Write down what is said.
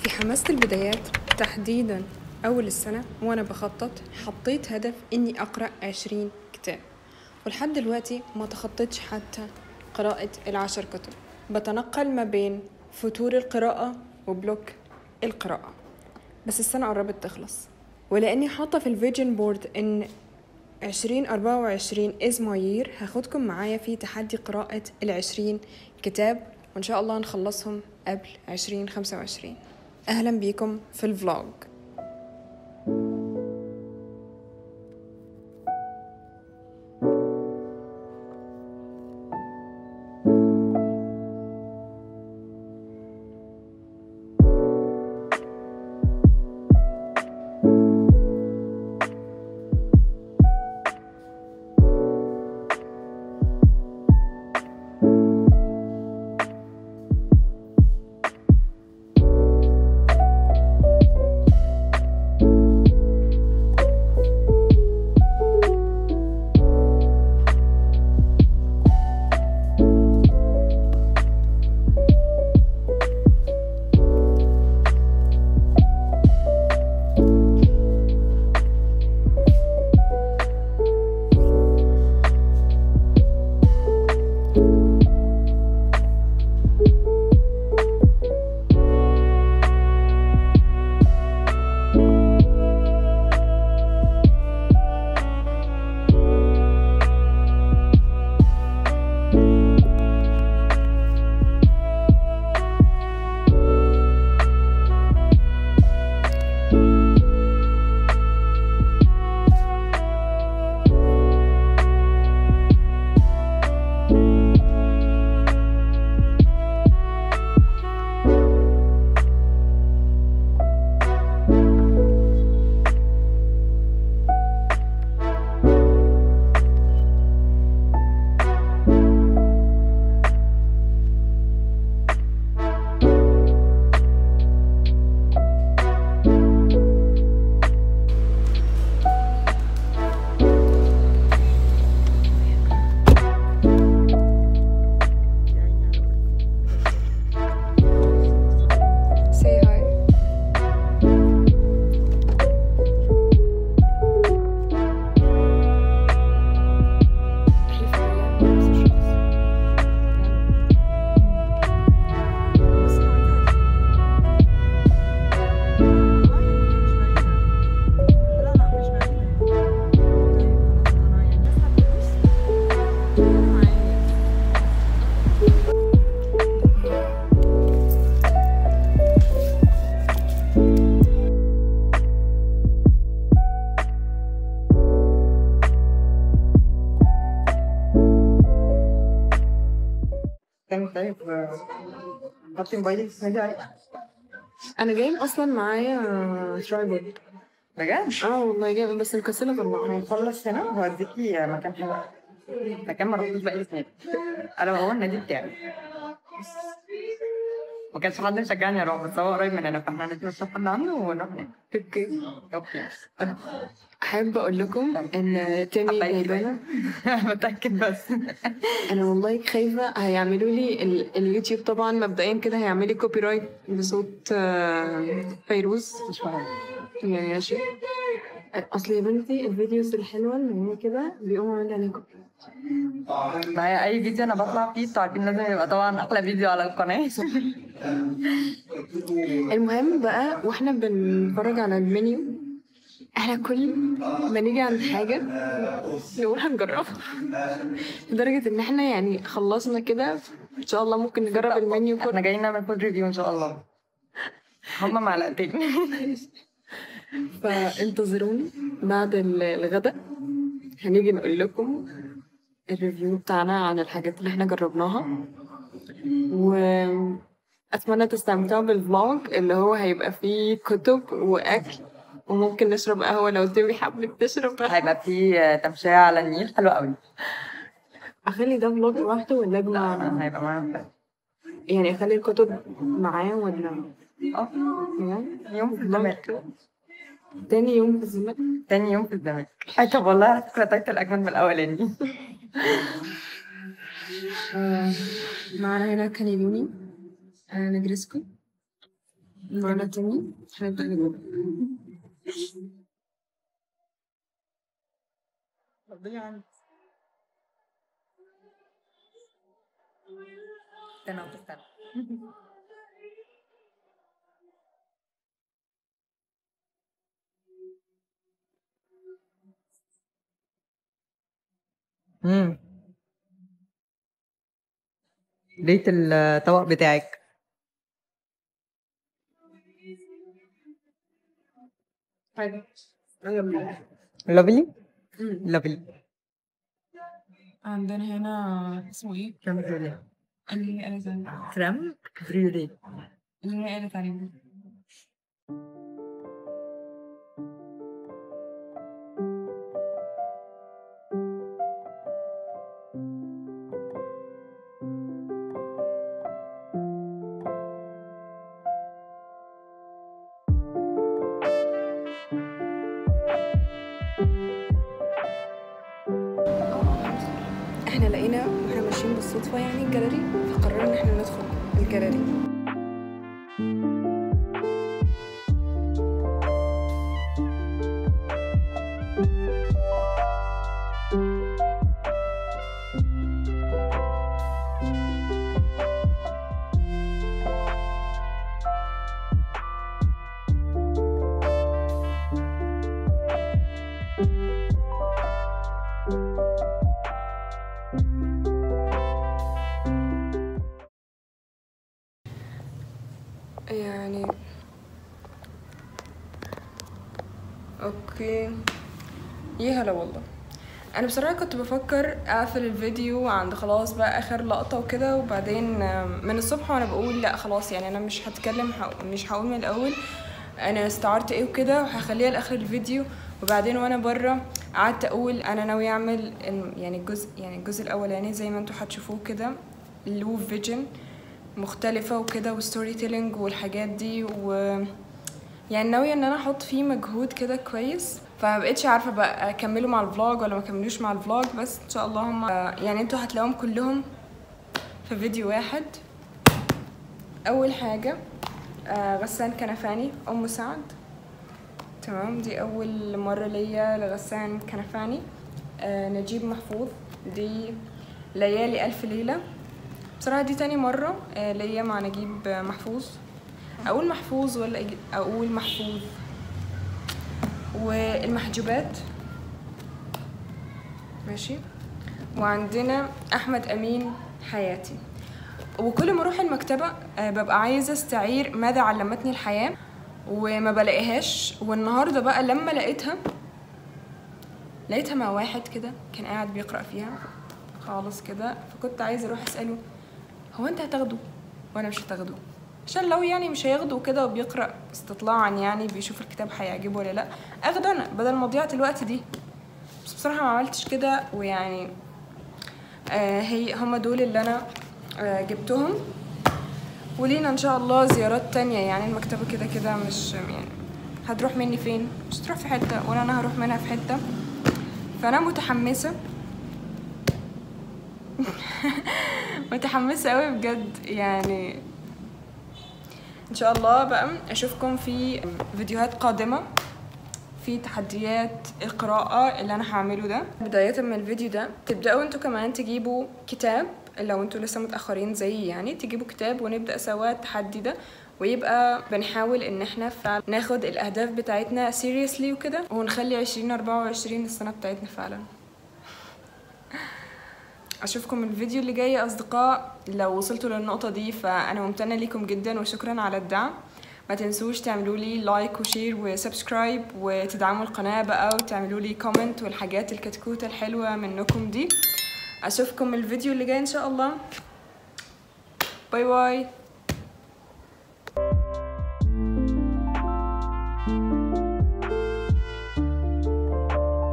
في حماسة البدايات تحديدا أول السنة وأنا بخطط حطيت هدف إني أقرأ عشرين كتاب ولحد دلوقتي ما تخطيتش حتى قراءة العشر كتب بتنقل ما بين فتور القراءة وبلوك القراءة بس السنة قربت تخلص ولأني حاطة في الفيجن بورد إن عشرين أربعة وعشرين إز ماير هاخدكم معايا في تحدي قراءة العشرين كتاب وإن شاء الله نخلصهم قبل عشرين خمسة وعشرين أهلا بيكم في الفلوج say hi كان طيب حطي موبايلك هاجي عليك أنا جايب أصلا معايا ترايبود بجد؟ اه والله جايب بس مكسلة أطلعها هنخلص هنا وهوديكي مكان حلو مكان ما رحتوش بقالي سنين انا وهو النادي بتاعي ما كانش حد مشجعني اروح بس هو قريب مننا فاحنا نتمشى لحد عنده ونروح هناك اوكي اوكي أحب أقول لكم إن تيمي حبايبي جايبانا بتاكد بس انا والله خايفه هيعملوا لي ال- اليوتيوب طبعا مبدئيا كده هيعمل لي كوبي رايت بصوت آه، فيروز مش فاهم يعني ماشي اصل يا بنتي الفيديوز الحلوه اللي هي كده بيقوموا عاملين عليها كوبي ما هي اي فيديو انا بطلع فيه انتوا عارفين لازم يبقى طبعا احلى فيديو على القناه المهم بقى واحنا بنتفرج على المنيو احنا كل ما نيجي عند حاجة نقول هنجربها لدرجة ان احنا يعني خلصنا كده ان شاء الله ممكن نجرب المنيو كله احنا جايين نعمل فود ريفيو ان شاء الله هما معلقتين فانتظروني بعد ال- الغداء هنيجي نقول لكم الريفيو بتاعنا عن الحاجات اللي احنا جربناها وأتمنى تستمتعوا بالفلوج اللي هو هيبقى فيه كتب وأكل وممكن نشرب قهوة لو تبي حابة تشرب قهوة هيبقى في تمشية على النيل حلو قوي أخلي ده فلوج لوحده ولا لا أجمع هيبقى معانا يعني أخلي الكتب معاه ولا اه يعني يوم في الزمالك تاني يوم في الزمالك تاني يوم في الزمالك اي طب والله على فكرة تايتل أجمل من الأولاني آه، معنا هنا كانيلوني آه، نجرسكو معنا تاني هنبدأ نجرب ربنا عندي استنى استنى امم لقيت الطبق بتاعك حلو لافلي لافلي عندنا هنا اسمه ايه؟ كم بريولي اللي هي قالت عليه كريم بريولي اللي هي قالت عليه احنا لقينا واحنا ماشيين بالصدفة يعني الجاليري فقررنا ان احنا ندخل الجاليري يعني اوكي يا هلا والله انا بصراحه كنت بفكر اقفل الفيديو عند خلاص بقى اخر لقطه وكده وبعدين آم، من الصبح وانا بقول لا خلاص يعني انا مش هتكلم ح- مش هقول من الاول انا استعرت ايه وكده وهخليها لاخر الفيديو وبعدين وانا بره قعدت اقول انا ناوي اعمل الم- يعني الجزء يعني الجزء الاولاني زي ما انتوا هتشوفوه كده له فيجن مختلفة وكده وستوري تيلينج والحاجات دي و يعني ناوية ان انا احط فيه مجهود كده كويس فما بقتش عارفة بقى اكمله مع الفلوج ولا ما اكملوش مع الفلوج بس ان شاء الله هم يعني انتوا هتلاقوهم كلهم في فيديو واحد اول حاجة آه، غسان كنفاني ام سعد تمام دي اول مرة ليا لغسان كنفاني آه، نجيب محفوظ دي ليالي الف ليلة بصراحة دي تاني مرة آه، ليا مع نجيب آه، محفوظ أقول محفوظ ولا أجي- أقول محفوظ والمحجوبات ماشي وعندنا أحمد أمين حياتي وكل ما أروح المكتبة آه، ببقى عايزة استعير ماذا علمتني الحياة وما بلاقيهاش والنهاردة بقى لما لقيتها لقيتها مع واحد كده كان قاعد بيقرأ فيها خالص كده فكنت عايزة أروح أسأله هو أنت هتاخده وأنا مش هتاخده عشان لو يعني مش هياخده كده وبيقرأ استطلاعا يعني بيشوف الكتاب هيعجبه ولا لأ أخده أنا بدل ما ضيعت الوقت دي بس بصراحة ما عملتش كده ويعني آه هي هما دول اللي أنا آه جبتهم ولينا إن شاء الله زيارات تانية يعني المكتبة كده كده مش يعني هتروح مني فين مش تروح في حتة ولا أنا هروح منها في حتة فأنا متحمسة متحمسة قوي بجد يعني ان شاء الله بقى اشوفكم في فيديوهات قادمة في تحديات القراءة اللي انا هعمله ده بداية من الفيديو ده تبدأوا انتوا كمان تجيبوا كتاب لو انتوا لسه متأخرين زيي يعني تجيبوا كتاب ونبدأ سوا التحدي ده ويبقى بنحاول ان احنا فعلا ناخد الاهداف بتاعتنا seriously وكده ونخلي 2024 السنة بتاعتنا فعلا اشوفكم الفيديو اللي جاي يا اصدقاء لو وصلتوا للنقطه دي فانا ممتنه ليكم جدا وشكرا على الدعم ما تنسوش تعملوا لي لايك وشير وسبسكرايب وتدعموا القناه بقى وتعملوا لي كومنت والحاجات الكتكوته الحلوه منكم دي اشوفكم الفيديو اللي جاي ان شاء الله باي باي